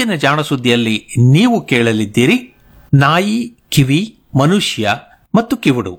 ಇಂದಿನ ಜಾಣ ಸುದ್ದಿಯಲ್ಲಿ ನೀವು ಕೇಳಲಿದ್ದೀರಿ ನಾಯಿ ಕಿವಿ ಮನುಷ್ಯ ಮತ್ತು ಕಿವುಡು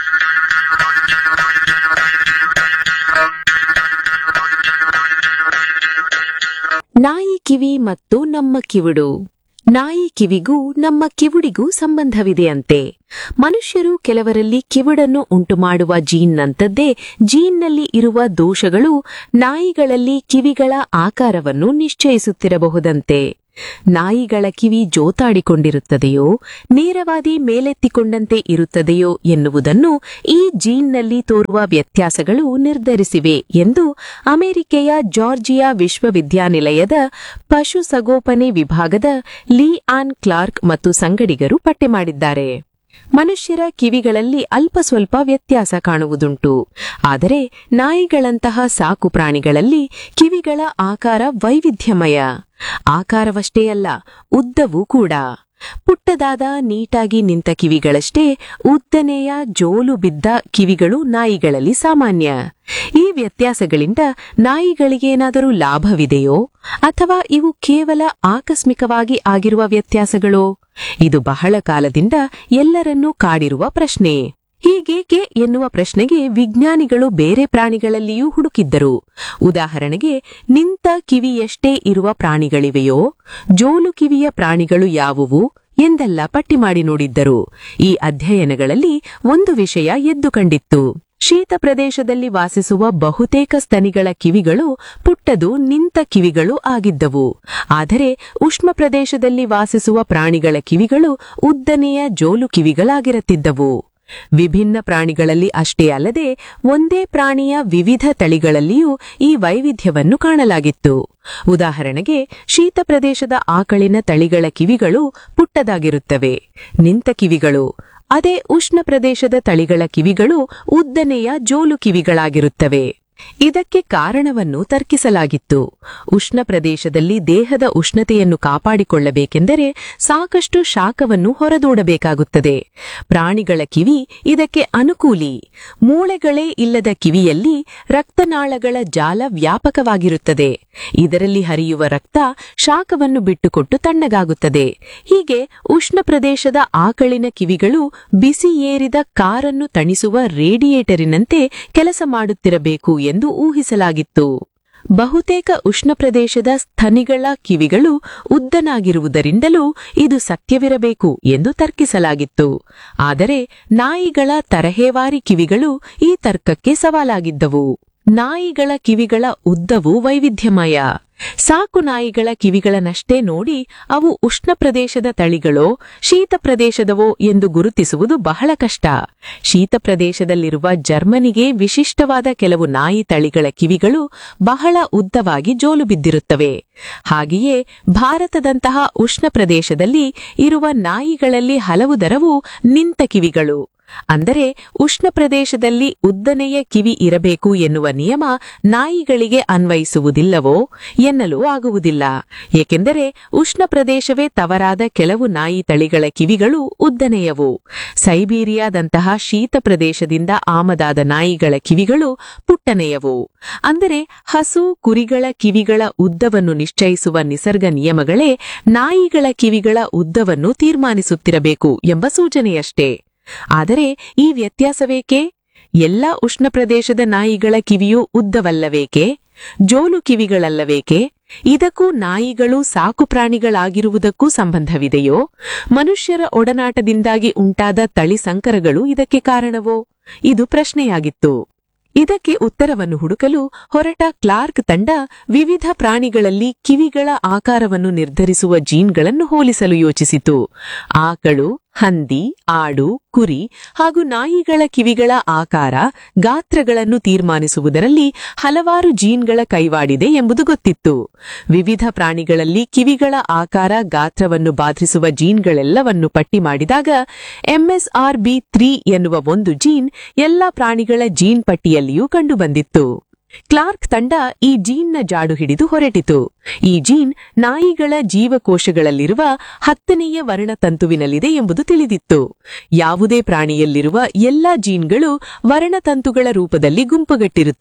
ನಾಯಿ ಕಿವಿ ಮತ್ತು ನಮ್ಮ ಕಿವುಡು ನಾಯಿ ಕಿವಿಗೂ ನಮ್ಮ ಕಿವುಡಿಗೂ ಸಂಬಂಧವಿದೆಯಂತೆ ಮನುಷ್ಯರು ಕೆಲವರಲ್ಲಿ ಕಿವುಡನ್ನು ಉಂಟುಮಾಡುವ ಜೀನ್ನಂತದ್ದೇ ಜೀನ್ನಲ್ಲಿ ಇರುವ ದೋಷಗಳು ನಾಯಿಗಳಲ್ಲಿ ಕಿವಿಗಳ ಆಕಾರವನ್ನು ನಿಶ್ಚಯಿಸುತ್ತಿರಬಹುದಂತೆ ನಾಯಿಗಳ ಕಿವಿ ಜೋತಾಡಿಕೊಂಡಿರುತ್ತದೆಯೋ ನೇರವಾದಿ ಮೇಲೆತ್ತಿಕೊಂಡಂತೆ ಇರುತ್ತದೆಯೋ ಎನ್ನುವುದನ್ನು ಈ ಜೀನ್ನಲ್ಲಿ ತೋರುವ ವ್ಯತ್ಯಾಸಗಳು ನಿರ್ಧರಿಸಿವೆ ಎಂದು ಅಮೆರಿಕೆಯ ಜಾರ್ಜಿಯಾ ವಿಶ್ವವಿದ್ಯಾನಿಲಯದ ಪಶುಸಗೋಪನೆ ವಿಭಾಗದ ಲೀ ಆನ್ ಕ್ಲಾರ್ಕ್ ಮತ್ತು ಸಂಗಡಿಗರು ಪಟ್ಟಿ ಮಾಡಿದ್ದಾರೆ ಮನುಷ್ಯರ ಕಿವಿಗಳಲ್ಲಿ ಅಲ್ಪ ಸ್ವಲ್ಪ ವ್ಯತ್ಯಾಸ ಕಾಣುವುದುಂಟು ಆದರೆ ನಾಯಿಗಳಂತಹ ಸಾಕು ಪ್ರಾಣಿಗಳಲ್ಲಿ ಕಿವಿಗಳ ಆಕಾರ ವೈವಿಧ್ಯಮಯ ಆಕಾರವಷ್ಟೇ ಅಲ್ಲ ಉದ್ದವೂ ಕೂಡ ಪುಟ್ಟದಾದ ನೀಟಾಗಿ ನಿಂತ ಕಿವಿಗಳಷ್ಟೇ ಉದ್ದನೆಯ ಜೋಲು ಬಿದ್ದ ಕಿವಿಗಳು ನಾಯಿಗಳಲ್ಲಿ ಸಾಮಾನ್ಯ ಈ ವ್ಯತ್ಯಾಸಗಳಿಂದ ನಾಯಿಗಳಿಗೇನಾದರೂ ಲಾಭವಿದೆಯೋ ಅಥವಾ ಇವು ಕೇವಲ ಆಕಸ್ಮಿಕವಾಗಿ ಆಗಿರುವ ವ್ಯತ್ಯಾಸಗಳೋ ಇದು ಬಹಳ ಕಾಲದಿಂದ ಎಲ್ಲರನ್ನೂ ಕಾಡಿರುವ ಪ್ರಶ್ನೆ ಹೀಗೇಕೆ ಎನ್ನುವ ಪ್ರಶ್ನೆಗೆ ವಿಜ್ಞಾನಿಗಳು ಬೇರೆ ಪ್ರಾಣಿಗಳಲ್ಲಿಯೂ ಹುಡುಕಿದ್ದರು ಉದಾಹರಣೆಗೆ ನಿಂತ ಕಿವಿಯಷ್ಟೇ ಇರುವ ಪ್ರಾಣಿಗಳಿವೆಯೋ ಜೋಲು ಕಿವಿಯ ಪ್ರಾಣಿಗಳು ಯಾವುವು ಎಂದೆಲ್ಲ ಪಟ್ಟಿ ಮಾಡಿ ನೋಡಿದ್ದರು ಈ ಅಧ್ಯಯನಗಳಲ್ಲಿ ಒಂದು ವಿಷಯ ಎದ್ದು ಕಂಡಿತ್ತು ಶೀತ ಪ್ರದೇಶದಲ್ಲಿ ವಾಸಿಸುವ ಬಹುತೇಕ ಸ್ತನಿಗಳ ಕಿವಿಗಳು ಪುಟ್ಟದು ನಿಂತ ಕಿವಿಗಳು ಆಗಿದ್ದವು ಆದರೆ ಉಷ್ಣ ಪ್ರದೇಶದಲ್ಲಿ ವಾಸಿಸುವ ಪ್ರಾಣಿಗಳ ಕಿವಿಗಳು ಉದ್ದನೆಯ ಜೋಲು ಕಿವಿಗಳಾಗಿರುತ್ತಿದ್ದವು ವಿಭಿನ್ನ ಪ್ರಾಣಿಗಳಲ್ಲಿ ಅಷ್ಟೇ ಅಲ್ಲದೆ ಒಂದೇ ಪ್ರಾಣಿಯ ವಿವಿಧ ತಳಿಗಳಲ್ಲಿಯೂ ಈ ವೈವಿಧ್ಯವನ್ನು ಕಾಣಲಾಗಿತ್ತು ಉದಾಹರಣೆಗೆ ಶೀತ ಪ್ರದೇಶದ ಆಕಳಿನ ತಳಿಗಳ ಕಿವಿಗಳು ಪುಟ್ಟದಾಗಿರುತ್ತವೆ ನಿಂತ ಕಿವಿಗಳು ಅದೇ ಉಷ್ಣ ಪ್ರದೇಶದ ತಳಿಗಳ ಕಿವಿಗಳು ಉದ್ದನೆಯ ಜೋಲು ಕಿವಿಗಳಾಗಿರುತ್ತವೆ ಇದಕ್ಕೆ ಕಾರಣವನ್ನು ತರ್ಕಿಸಲಾಗಿತ್ತು ಉಷ್ಣ ಪ್ರದೇಶದಲ್ಲಿ ದೇಹದ ಉಷ್ಣತೆಯನ್ನು ಕಾಪಾಡಿಕೊಳ್ಳಬೇಕೆಂದರೆ ಸಾಕಷ್ಟು ಶಾಖವನ್ನು ಹೊರದೂಡಬೇಕಾಗುತ್ತದೆ ಪ್ರಾಣಿಗಳ ಕಿವಿ ಇದಕ್ಕೆ ಅನುಕೂಲಿ ಮೂಳೆಗಳೇ ಇಲ್ಲದ ಕಿವಿಯಲ್ಲಿ ರಕ್ತನಾಳಗಳ ಜಾಲ ವ್ಯಾಪಕವಾಗಿರುತ್ತದೆ ಇದರಲ್ಲಿ ಹರಿಯುವ ರಕ್ತ ಶಾಖವನ್ನು ಬಿಟ್ಟುಕೊಟ್ಟು ತಣ್ಣಗಾಗುತ್ತದೆ ಹೀಗೆ ಉಷ್ಣ ಪ್ರದೇಶದ ಆಕಳಿನ ಕಿವಿಗಳು ಬಿಸಿ ಏರಿದ ಕಾರನ್ನು ತಣಿಸುವ ರೇಡಿಯೇಟರಿನಂತೆ ಕೆಲಸ ಮಾಡುತ್ತಿರಬೇಕು ಎಂದು ಊಹಿಸಲಾಗಿತ್ತು ಬಹುತೇಕ ಉಷ್ಣ ಪ್ರದೇಶದ ಸ್ತನಿಗಳ ಕಿವಿಗಳು ಉದ್ದನಾಗಿರುವುದರಿಂದಲೂ ಇದು ಸತ್ಯವಿರಬೇಕು ಎಂದು ತರ್ಕಿಸಲಾಗಿತ್ತು ಆದರೆ ನಾಯಿಗಳ ತರಹೇವಾರಿ ಕಿವಿಗಳು ಈ ತರ್ಕಕ್ಕೆ ಸವಾಲಾಗಿದ್ದವು ನಾಯಿಗಳ ಕಿವಿಗಳ ಉದ್ದವು ವೈವಿಧ್ಯಮಯ ಸಾಕು ನಾಯಿಗಳ ಕಿವಿಗಳನ್ನಷ್ಟೇ ನೋಡಿ ಅವು ಉಷ್ಣ ಪ್ರದೇಶದ ತಳಿಗಳೋ ಶೀತ ಪ್ರದೇಶದವೋ ಎಂದು ಗುರುತಿಸುವುದು ಬಹಳ ಕಷ್ಟ ಶೀತ ಪ್ರದೇಶದಲ್ಲಿರುವ ಜರ್ಮನಿಗೆ ವಿಶಿಷ್ಟವಾದ ಕೆಲವು ನಾಯಿ ತಳಿಗಳ ಕಿವಿಗಳು ಬಹಳ ಉದ್ದವಾಗಿ ಜೋಲು ಬಿದ್ದಿರುತ್ತವೆ ಹಾಗೆಯೇ ಭಾರತದಂತಹ ಉಷ್ಣ ಪ್ರದೇಶದಲ್ಲಿ ಇರುವ ನಾಯಿಗಳಲ್ಲಿ ಹಲವು ದರವು ನಿಂತ ಕಿವಿಗಳು ಅಂದರೆ ಉಷ್ಣ ಪ್ರದೇಶದಲ್ಲಿ ಉದ್ದನೆಯ ಕಿವಿ ಇರಬೇಕು ಎನ್ನುವ ನಿಯಮ ನಾಯಿಗಳಿಗೆ ಅನ್ವಯಿಸುವುದಿಲ್ಲವೋ ಎನ್ನಲು ಆಗುವುದಿಲ್ಲ ಏಕೆಂದರೆ ಉಷ್ಣ ಪ್ರದೇಶವೇ ತವರಾದ ಕೆಲವು ನಾಯಿ ತಳಿಗಳ ಕಿವಿಗಳು ಉದ್ದನೆಯವು ಸೈಬೀರಿಯಾದಂತಹ ಶೀತ ಪ್ರದೇಶದಿಂದ ಆಮದಾದ ನಾಯಿಗಳ ಕಿವಿಗಳು ಪುಟ್ಟನೆಯವು ಅಂದರೆ ಹಸು ಕುರಿಗಳ ಕಿವಿಗಳ ಉದ್ದವನ್ನು ನಿಶ್ಚಯಿಸುವ ನಿಸರ್ಗ ನಿಯಮಗಳೇ ನಾಯಿಗಳ ಕಿವಿಗಳ ಉದ್ದವನ್ನು ತೀರ್ಮಾನಿಸುತ್ತಿರಬೇಕು ಎಂಬ ಸೂಚನೆಯಷ್ಟೇ ಆದರೆ ಈ ವ್ಯತ್ಯಾಸವೇಕೆ ಎಲ್ಲ ಉಷ್ಣ ಪ್ರದೇಶದ ನಾಯಿಗಳ ಕಿವಿಯೂ ಉದ್ದವಲ್ಲವೇಕೆ ಜೋಲು ಕಿವಿಗಳಲ್ಲವೇಕೆ ಇದಕ್ಕೂ ನಾಯಿಗಳು ಸಾಕು ಪ್ರಾಣಿಗಳಾಗಿರುವುದಕ್ಕೂ ಸಂಬಂಧವಿದೆಯೋ ಮನುಷ್ಯರ ಒಡನಾಟದಿಂದಾಗಿ ಉಂಟಾದ ತಳಿ ಸಂಕರಗಳು ಇದಕ್ಕೆ ಕಾರಣವೋ ಇದು ಪ್ರಶ್ನೆಯಾಗಿತ್ತು ಇದಕ್ಕೆ ಉತ್ತರವನ್ನು ಹುಡುಕಲು ಹೊರಟ ಕ್ಲಾರ್ಕ್ ತಂಡ ವಿವಿಧ ಪ್ರಾಣಿಗಳಲ್ಲಿ ಕಿವಿಗಳ ಆಕಾರವನ್ನು ನಿರ್ಧರಿಸುವ ಜೀನ್ಗಳನ್ನು ಹೋಲಿಸಲು ಯೋಚಿಸಿತು ಆಕಳು ಹಂದಿ ಆಡು ಕುರಿ ಹಾಗೂ ನಾಯಿಗಳ ಕಿವಿಗಳ ಆಕಾರ ಗಾತ್ರಗಳನ್ನು ತೀರ್ಮಾನಿಸುವುದರಲ್ಲಿ ಹಲವಾರು ಜೀನ್ಗಳ ಕೈವಾಡಿದೆ ಎಂಬುದು ಗೊತ್ತಿತ್ತು ವಿವಿಧ ಪ್ರಾಣಿಗಳಲ್ಲಿ ಕಿವಿಗಳ ಆಕಾರ ಗಾತ್ರವನ್ನು ಬಾಧಿಸುವ ಜೀನ್ಗಳೆಲ್ಲವನ್ನು ಪಟ್ಟಿ ಮಾಡಿದಾಗ ಎಂಎಸ್ಆರ್ ಬಿ ತ್ರೀ ಎನ್ನುವ ಒಂದು ಜೀನ್ ಎಲ್ಲಾ ಪ್ರಾಣಿಗಳ ಜೀನ್ ಪಟ್ಟಿಯಲ್ಲಿಯೂ ಕಂಡುಬಂದಿತ್ತು ಕ್ಲಾರ್ಕ್ ತಂಡ ಈ ಜೀನ್ನ ಜಾಡು ಹಿಡಿದು ಹೊರಟಿತು ಈ ಜೀನ್ ನಾಯಿಗಳ ಜೀವಕೋಶಗಳಲ್ಲಿರುವ ಹತ್ತನೆಯ ವರ್ಣತಂತುವಿನಲ್ಲಿದೆ ಎಂಬುದು ತಿಳಿದಿತ್ತು ಯಾವುದೇ ಪ್ರಾಣಿಯಲ್ಲಿರುವ ಎಲ್ಲಾ ಜೀನ್ಗಳು ವರ್ಣತಂತುಗಳ ರೂಪದಲ್ಲಿ ಗುಂಪುಗಟ್ಟಿರುತ್ತವೆ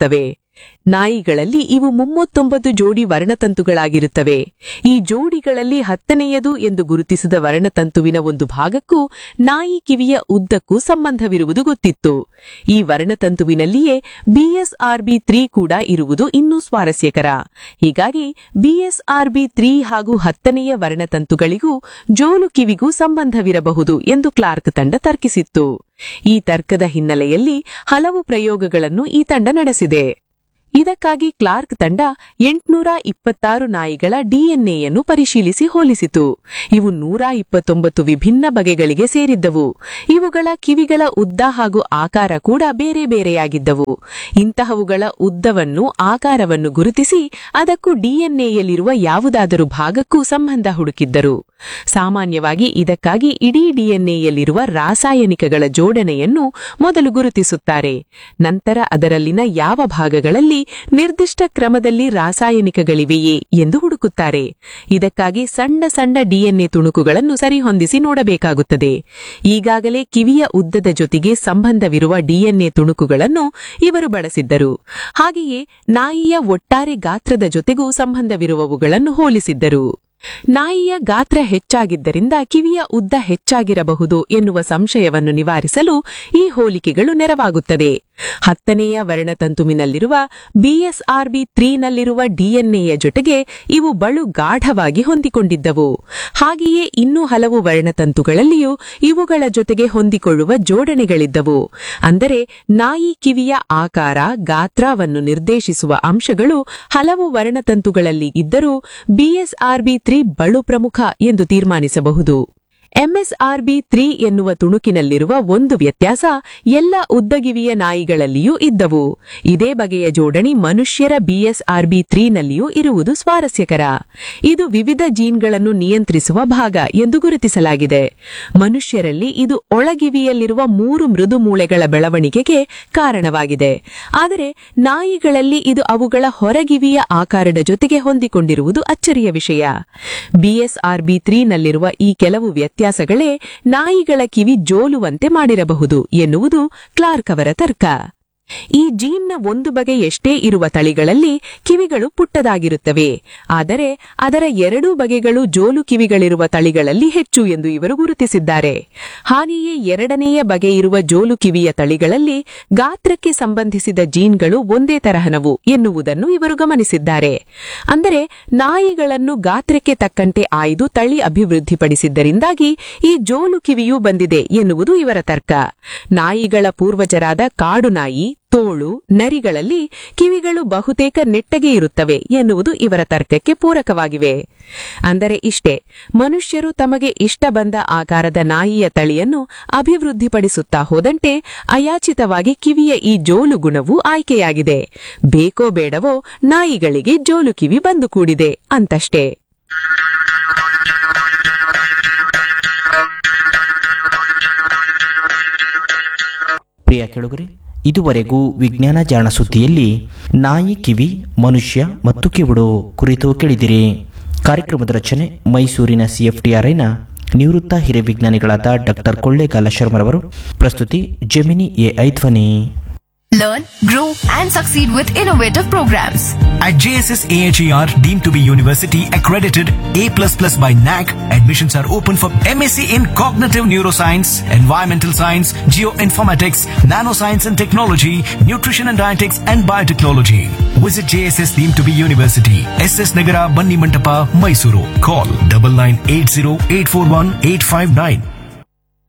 ನಾಯಿಗಳಲ್ಲಿ ಇವು ಮುಮ್ಮೊತ್ತೊಂಬತ್ತು ಜೋಡಿ ವರ್ಣತಂತುಗಳಾಗಿರುತ್ತವೆ ಈ ಜೋಡಿಗಳಲ್ಲಿ ಹತ್ತನೆಯದು ಎಂದು ಗುರುತಿಸಿದ ವರ್ಣತಂತುವಿನ ಒಂದು ಭಾಗಕ್ಕೂ ನಾಯಿ ಕಿವಿಯ ಉದ್ದಕ್ಕೂ ಸಂಬಂಧವಿರುವುದು ಗೊತ್ತಿತ್ತು ಈ ವರ್ಣತಂತುವಿನಲ್ಲಿಯೇ ಬಿಎಸ್ಆರ್ಬಿ ತ್ರೀ ಕೂಡ ಇರುವುದು ಇನ್ನೂ ಸ್ವಾರಸ್ಯಕರ ಹೀಗಾಗಿ ಬಿಎಸ್ಆರ್ಬಿ ತ್ರೀ ಹಾಗೂ ಹತ್ತನೆಯ ವರ್ಣತಂತುಗಳಿಗೂ ಜೋಲು ಕಿವಿಗೂ ಸಂಬಂಧವಿರಬಹುದು ಎಂದು ಕ್ಲಾರ್ಕ್ ತಂಡ ತರ್ಕಿಸಿತ್ತು ಈ ತರ್ಕದ ಹಿನ್ನೆಲೆಯಲ್ಲಿ ಹಲವು ಪ್ರಯೋಗಗಳನ್ನು ಈ ತಂಡ ನಡೆಸಿದೆ ಇದಕ್ಕಾಗಿ ಕ್ಲಾರ್ಕ್ ತಂಡ ಎಂಟ್ನೂರ ಇಪ್ಪತ್ತಾರು ನಾಯಿಗಳ ಡಿಎನ್ಎಯನ್ನು ಪರಿಶೀಲಿಸಿ ಹೋಲಿಸಿತು ಇವು ನೂರ ಇಪ್ಪತ್ತೊಂಬತ್ತು ವಿಭಿನ್ನ ಬಗೆಗಳಿಗೆ ಸೇರಿದ್ದವು ಇವುಗಳ ಕಿವಿಗಳ ಉದ್ದ ಹಾಗೂ ಆಕಾರ ಕೂಡ ಬೇರೆ ಬೇರೆಯಾಗಿದ್ದವು ಇಂತಹವುಗಳ ಉದ್ದವನ್ನು ಆಕಾರವನ್ನು ಗುರುತಿಸಿ ಅದಕ್ಕೂ ಡಿಎನ್ಎಯಲ್ಲಿರುವ ಯಾವುದಾದರೂ ಭಾಗಕ್ಕೂ ಸಂಬಂಧ ಹುಡುಕಿದ್ದರು ಸಾಮಾನ್ಯವಾಗಿ ಇದಕ್ಕಾಗಿ ಇಡೀ ಡಿಎನ್ಎಯಲ್ಲಿರುವ ರಾಸಾಯನಿಕಗಳ ಜೋಡಣೆಯನ್ನು ಮೊದಲು ಗುರುತಿಸುತ್ತಾರೆ ನಂತರ ಅದರಲ್ಲಿನ ಯಾವ ಭಾಗಗಳಲ್ಲಿ ನಿರ್ದಿಷ್ಟ ಕ್ರಮದಲ್ಲಿ ರಾಸಾಯನಿಕಗಳಿವೆಯೇ ಎಂದು ಹುಡುಕುತ್ತಾರೆ ಇದಕ್ಕಾಗಿ ಸಣ್ಣ ಸಣ್ಣ ಡಿಎನ್ಎ ತುಣುಕುಗಳನ್ನು ಸರಿಹೊಂದಿಸಿ ನೋಡಬೇಕಾಗುತ್ತದೆ ಈಗಾಗಲೇ ಕಿವಿಯ ಉದ್ದದ ಜೊತೆಗೆ ಸಂಬಂಧವಿರುವ ಡಿಎನ್ಎ ತುಣುಕುಗಳನ್ನು ಇವರು ಬಳಸಿದ್ದರು ಹಾಗೆಯೇ ನಾಯಿಯ ಒಟ್ಟಾರೆ ಗಾತ್ರದ ಜೊತೆಗೂ ಸಂಬಂಧವಿರುವವುಗಳನ್ನು ಹೋಲಿಸಿದ್ದರು ನಾಯಿಯ ಗಾತ್ರ ಹೆಚ್ಚಾಗಿದ್ದರಿಂದ ಕಿವಿಯ ಉದ್ದ ಹೆಚ್ಚಾಗಿರಬಹುದು ಎನ್ನುವ ಸಂಶಯವನ್ನು ನಿವಾರಿಸಲು ಈ ಹೋಲಿಕೆಗಳು ನೆರವಾಗುತ್ತದೆ ಹತ್ತನೆಯ ವರ್ಣತಂತುವಿನಲ್ಲಿರುವ ಬಿಎಸ್ಆರ್ಬಿ ತ್ರೀನಲ್ಲಿರುವ ಡಿಎನ್ಎಯ ಜೊತೆಗೆ ಇವು ಬಳು ಗಾಢವಾಗಿ ಹೊಂದಿಕೊಂಡಿದ್ದವು ಹಾಗೆಯೇ ಇನ್ನೂ ಹಲವು ವರ್ಣತಂತುಗಳಲ್ಲಿಯೂ ಇವುಗಳ ಜೊತೆಗೆ ಹೊಂದಿಕೊಳ್ಳುವ ಜೋಡಣೆಗಳಿದ್ದವು ಅಂದರೆ ನಾಯಿ ಕಿವಿಯ ಆಕಾರ ಗಾತ್ರವನ್ನು ನಿರ್ದೇಶಿಸುವ ಅಂಶಗಳು ಹಲವು ವರ್ಣತಂತುಗಳಲ್ಲಿ ಇದ್ದರೂ ಬಿಎಸ್ಆರ್ಬಿ ತ್ರೀ ಬಳು ಪ್ರಮುಖ ಎಂದು ತೀರ್ಮಾನಿಸಬಹುದು ಎಂಎಸ್ಆರ್ಬಿ ತ್ರೀ ಎನ್ನುವ ತುಣುಕಿನಲ್ಲಿರುವ ಒಂದು ವ್ಯತ್ಯಾಸ ಎಲ್ಲ ಉದ್ದಗಿವಿಯ ನಾಯಿಗಳಲ್ಲಿಯೂ ಇದ್ದವು ಇದೇ ಬಗೆಯ ಜೋಡಣಿ ಮನುಷ್ಯರ ಬಿಎಸ್ಆರ್ಬಿ ತ್ರೀನಲ್ಲಿಯೂ ಇರುವುದು ಸ್ವಾರಸ್ಯಕರ ಇದು ವಿವಿಧ ಜೀನ್ಗಳನ್ನು ನಿಯಂತ್ರಿಸುವ ಭಾಗ ಎಂದು ಗುರುತಿಸಲಾಗಿದೆ ಮನುಷ್ಯರಲ್ಲಿ ಇದು ಒಳಗಿವಿಯಲ್ಲಿರುವ ಮೂರು ಮೃದು ಮೂಳೆಗಳ ಬೆಳವಣಿಗೆಗೆ ಕಾರಣವಾಗಿದೆ ಆದರೆ ನಾಯಿಗಳಲ್ಲಿ ಇದು ಅವುಗಳ ಹೊರಗಿವಿಯ ಆಕಾರದ ಜೊತೆಗೆ ಹೊಂದಿಕೊಂಡಿರುವುದು ಅಚ್ಚರಿಯ ವಿಷಯ ಬಿಎಸ್ಆರ್ಬಿ ತ್ರೀನಲ್ಲಿರುವ ಈ ಕೆಲವು ವ್ಯತ್ಯಾಸಗಳೇ ನಾಯಿಗಳ ಕಿವಿ ಜೋಲುವಂತೆ ಮಾಡಿರಬಹುದು ಎನ್ನುವುದು ಕ್ಲಾರ್ಕ್ ಅವರ ತರ್ಕ ಈ ಜೀನ್ನ ಒಂದು ಬಗೆ ಎಷ್ಟೇ ಇರುವ ತಳಿಗಳಲ್ಲಿ ಕಿವಿಗಳು ಪುಟ್ಟದಾಗಿರುತ್ತವೆ ಆದರೆ ಅದರ ಎರಡೂ ಬಗೆಗಳು ಜೋಲು ಕಿವಿಗಳಿರುವ ತಳಿಗಳಲ್ಲಿ ಹೆಚ್ಚು ಎಂದು ಇವರು ಗುರುತಿಸಿದ್ದಾರೆ ಹಾಗೆಯೇ ಎರಡನೆಯ ಬಗೆ ಇರುವ ಜೋಲು ಕಿವಿಯ ತಳಿಗಳಲ್ಲಿ ಗಾತ್ರಕ್ಕೆ ಸಂಬಂಧಿಸಿದ ಜೀನ್ಗಳು ಒಂದೇ ತರಹನವು ಎನ್ನುವುದನ್ನು ಇವರು ಗಮನಿಸಿದ್ದಾರೆ ಅಂದರೆ ನಾಯಿಗಳನ್ನು ಗಾತ್ರಕ್ಕೆ ತಕ್ಕಂತೆ ಆಯ್ದು ತಳಿ ಅಭಿವೃದ್ಧಿಪಡಿಸಿದ್ದರಿಂದಾಗಿ ಈ ಜೋಲು ಕಿವಿಯೂ ಬಂದಿದೆ ಎನ್ನುವುದು ಇವರ ತರ್ಕ ನಾಯಿಗಳ ಪೂರ್ವಜರಾದ ಕಾಡು ನಾಯಿ ತೋಳು ನರಿಗಳಲ್ಲಿ ಕಿವಿಗಳು ಬಹುತೇಕ ನೆಟ್ಟಗೆ ಇರುತ್ತವೆ ಎನ್ನುವುದು ಇವರ ತರ್ಕಕ್ಕೆ ಪೂರಕವಾಗಿವೆ ಅಂದರೆ ಇಷ್ಟೇ ಮನುಷ್ಯರು ತಮಗೆ ಇಷ್ಟ ಬಂದ ಆಕಾರದ ನಾಯಿಯ ತಳಿಯನ್ನು ಅಭಿವೃದ್ಧಿಪಡಿಸುತ್ತಾ ಹೋದಂತೆ ಅಯಾಚಿತವಾಗಿ ಕಿವಿಯ ಈ ಜೋಲು ಗುಣವು ಆಯ್ಕೆಯಾಗಿದೆ ಬೇಕೋ ಬೇಡವೋ ನಾಯಿಗಳಿಗೆ ಜೋಲು ಕಿವಿ ಬಂದು ಕೂಡಿದೆ ಅಂತಷ್ಟೇ ಪ್ರಿಯ ಕೆಳಗರೆ ಇದುವರೆಗೂ ವಿಜ್ಞಾನ ಜಾಣ ಸುದ್ದಿಯಲ್ಲಿ ನಾಯಿ ಕಿವಿ ಮನುಷ್ಯ ಮತ್ತು ಕಿವುಡು ಕುರಿತು ಕೇಳಿದಿರಿ ಕಾರ್ಯಕ್ರಮದ ರಚನೆ ಮೈಸೂರಿನ ಸಿಎಫ್ಟಿಆರ್ಐನ ನಿವೃತ್ತ ಹಿರಿಯ ವಿಜ್ಞಾನಿಗಳಾದ ಡಾಕ್ಟರ್ ಕೊಳ್ಳೇಗಾಲ ಶರ್ಮರವರು ಪ್ರಸ್ತುತಿ ಜೆಮಿನಿ ಎಐ ಧ್ವನಿ Learn, grow, and succeed with innovative programs. At JSS AHER, deemed to be university accredited A++ by NAC, admissions are open for MSc in Cognitive Neuroscience, Environmental Science, Geoinformatics, Nanoscience and Technology, Nutrition and Dietetics and Biotechnology. Visit JSS deemed to be university, SS Nagara, Banni Mantapa, Mysuru. Call 9980 841 859.